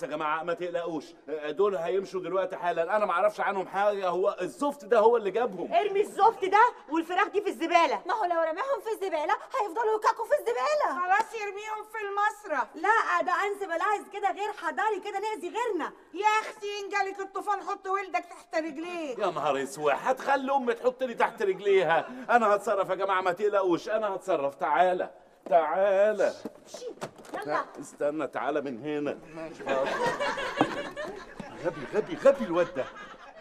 خلاص يا جماعه ما تقلقوش دول هيمشوا دلوقتي حالا انا ما اعرفش عنهم حاجه هو الزفت ده هو اللي جابهم ارمي الزفت ده والفراخ دي في الزباله ما هو لو رماهم في الزباله هيفضلوا يكاكوا في الزباله خلاص يرميهم في المسرح لا ده انسب العايز كده غير حضاري كده نأذي غيرنا يا اختي ان جالك الطوفان حط ولدك تحت رجليه يا نهار اسود هتخلي امي تحط لي تحت رجليها انا هتصرف يا جماعه ما تقلقوش انا هتصرف تعالى تعالى يلا استنى تعالى من هنا غبي غبي غبي الواد ده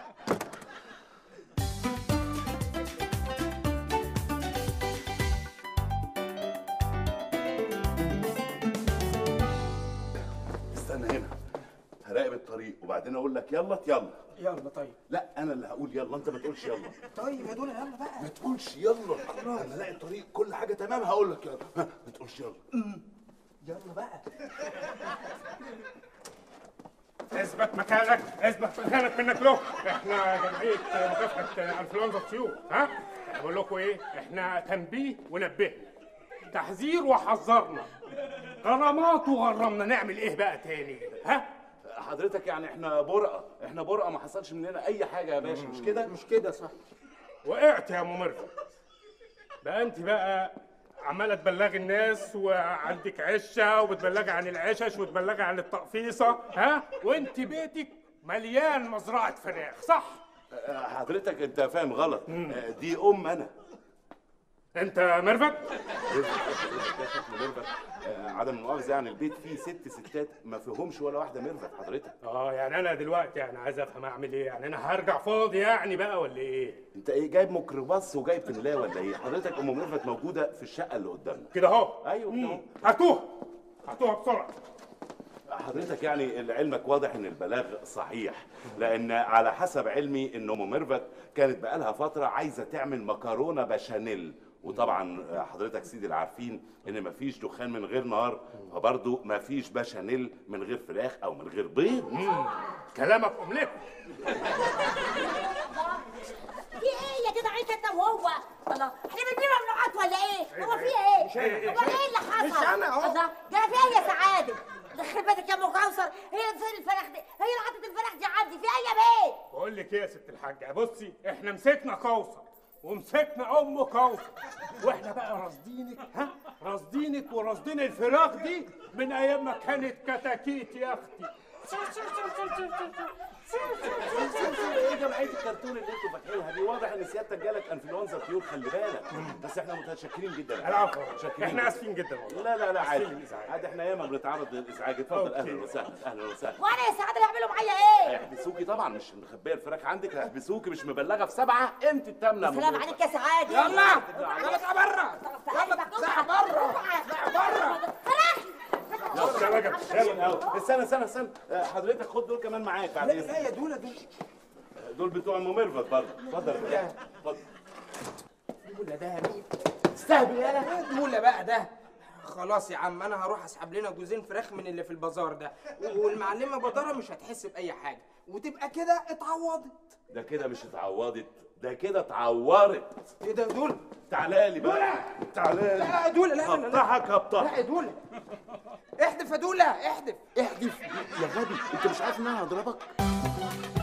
استنى هنا هراقب الطريق وبعدين اقول لك يلا يلا يلا طيب لا انا اللي هقول يلا انت ما تقولش يلا طيب يا دول يلا بقى ما تقولش يلا انا الاقي الطريق كل حاجه تمام هقول لك يلا ها، ما تقولش يلا يلا بقى اثبت مكانك اثبت مكانك منك له احنا جمعيه مكافحه انفلونزا الطيور ها بقول لكم ايه احنا تنبيه ونبهنا تحذير وحذرنا غرامات وغرمنا نعمل ايه بقى تاني ها حضرتك يعني احنا برقه احنا برقه ما حصلش مننا اي حاجه يا باشا مش كده مش كده صح وقعت يا ام مرفت بقى انت بقى عماله تبلغي الناس وعندك عشه وبتبلغي عن العشش وتبلغي عن التقفيصه ها وانت بيتك مليان مزرعه فراخ صح آه، حضرتك انت فاهم غلط آه، دي ام انا انت مرفت ده شكل ميرفت آه، عدم المؤاخذه يعني البيت فيه ست ستات ما فيهمش ولا واحده ميرفت حضرتك اه يعني انا دلوقتي يعني عايز افهم اعمل ايه يعني انا هرجع فاضي يعني بقى ولا ايه انت ايه جايب ميكروباص وجايب تملاه ولا ايه حضرتك ام ميرفت موجوده في الشقه اللي قدامنا كده اهو ايوه كده اهو. مم. هاتوها هاتوها بسرعه حضرتك يعني لعلمك واضح ان البلاغ صحيح لان على حسب علمي ان ام ميرفت كانت بقالها فتره عايزه تعمل مكرونه بشاميل وطبعا حضرتك سيدي العارفين ان مفيش دخان من غير نار فبرضه مفيش بشاميل من غير فراخ او من غير بيض كلامك املك في ايه يا جدع انت وهو الله احنا بنبيع ممنوعات ولا ايه هو في ايه هو ايه اللي حصل مش أنا أهو. الله ده في ايه يا سعاده يخرب بيتك يا ام كوثر هي فين الفراخ دي هي اللي حطت الفراخ دي عندي في ايه يا بيه بقول لك ايه يا ست الحاجه بصي احنا مسكنا كوثر ومسكنا ام كوثر واحنا بقى راصدينك ها راصدينك وراصدين الفراخ دي من ايام ما كانت كتاكيت يا اختي ايه جمعيه الكرتون اللي انتوا فاتحينها دي واضح ان سيادتك جالك انفلونزا طيور خلي بالك بس احنا متشكرين جدا العفو متشكرين احنا جداً. اسفين جدا والله لا لا لا عادي آسفين للإزعاج. عادي احنا ياما بنتعرض للازعاج اتفضل أوكي. اهلا وسهلا اهلا وسهلا وانا يا سعاده اللي هيعملوا معايا ايه هيحبسوكي طبعا مش مخبيه الفراخ عندك هيحبسوكي مش مبلغه في سبعه انت التامنه يا سلام مدير. عليك يا سعاده يلا يلا اطلع بره يلا اطلع بره بره يلا يا رجب يلا أوي. استنى استنى استنى آه، حضرتك خد دول كمان معاك بعد لا لا اذنك يا دول دول دول بتوع ام ميرفت برضه اتفضل يا فندم. اتفضل دول ده مين استهبل يالا دول بقى ده خلاص يا عم انا هروح اسحب لنا جوزين فراخ من اللي في البازار ده والمعلمه بدره مش هتحس باي حاجه وتبقى كده اتعوضت ده كده مش اتعوضت ده كده اتعورت ايه ده دول تعالى لي بقى تعالى لي لا دول لا لا لا هفتحك لا هفتحك يا دول احدف يا دولة احدف احدف يا غبي انت مش عارف ان انا هضربك